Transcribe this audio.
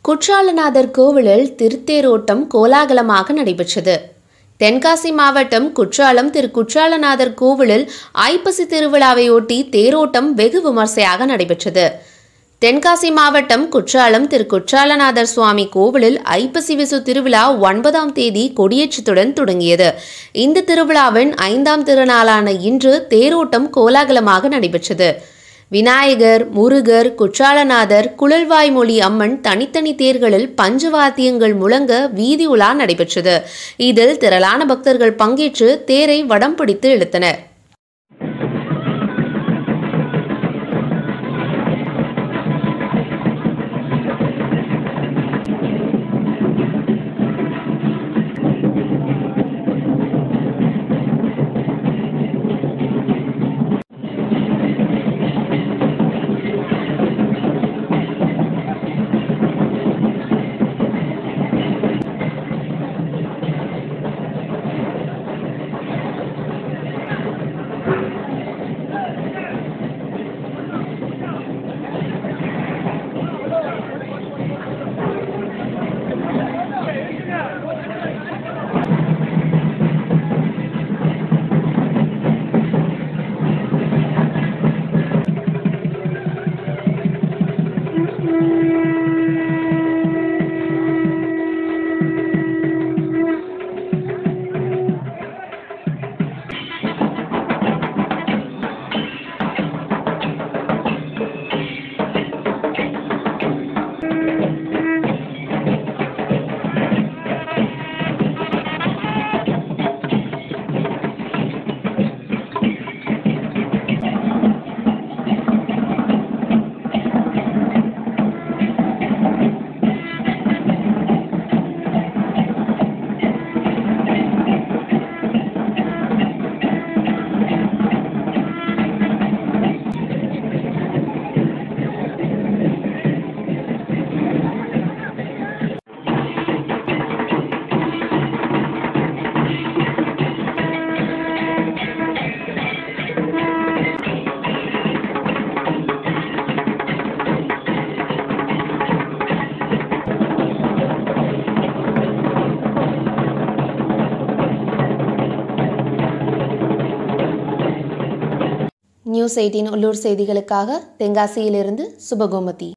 குற்றாலநாதர் கோவிலில் திருத்தேரோட்டம் கோலாகலமாக நடைபெற்றது தென்காசி மாவட்டம் குற்றாலம் திரு குற்றாலநாதர் கோவிலில் ஐப்பசி திருவிழாவையொட்டி தேரோட்டம் வெகு விமர்சையாக நடைபெற்றது தென்காசி மாவட்டம் குற்றாலம் திரு குற்றாலநாதர் சுவாமி கோவிலில் ஐப்பசி விசு திருவிழா ஒன்பதாம் தேதி கொடியேற்றத்துடன் தொடங்கியது இந்த திருவிழாவின் ஐந்தாம் திருநாளான இன்று தேரோட்டம் கோலாகலமாக நடைபெற்றது விநாயகர் முருகர் குற்றாலநாதர் குழல்வாய்மொழி அம்மன் தனித்தனி தேர்களில் பஞ்சவாத்தியங்கள் முழங்க வீதி உலா நடைபெற்றது இதில் திரளான பக்தர்கள் பங்கேற்று தேரை வடம் பிடித்து இழுத்தனர் நியூஸ் எயிட்டின் உள்ளூர் செய்திகளுக்காக தென்காசியிலிருந்து சுபகோமதி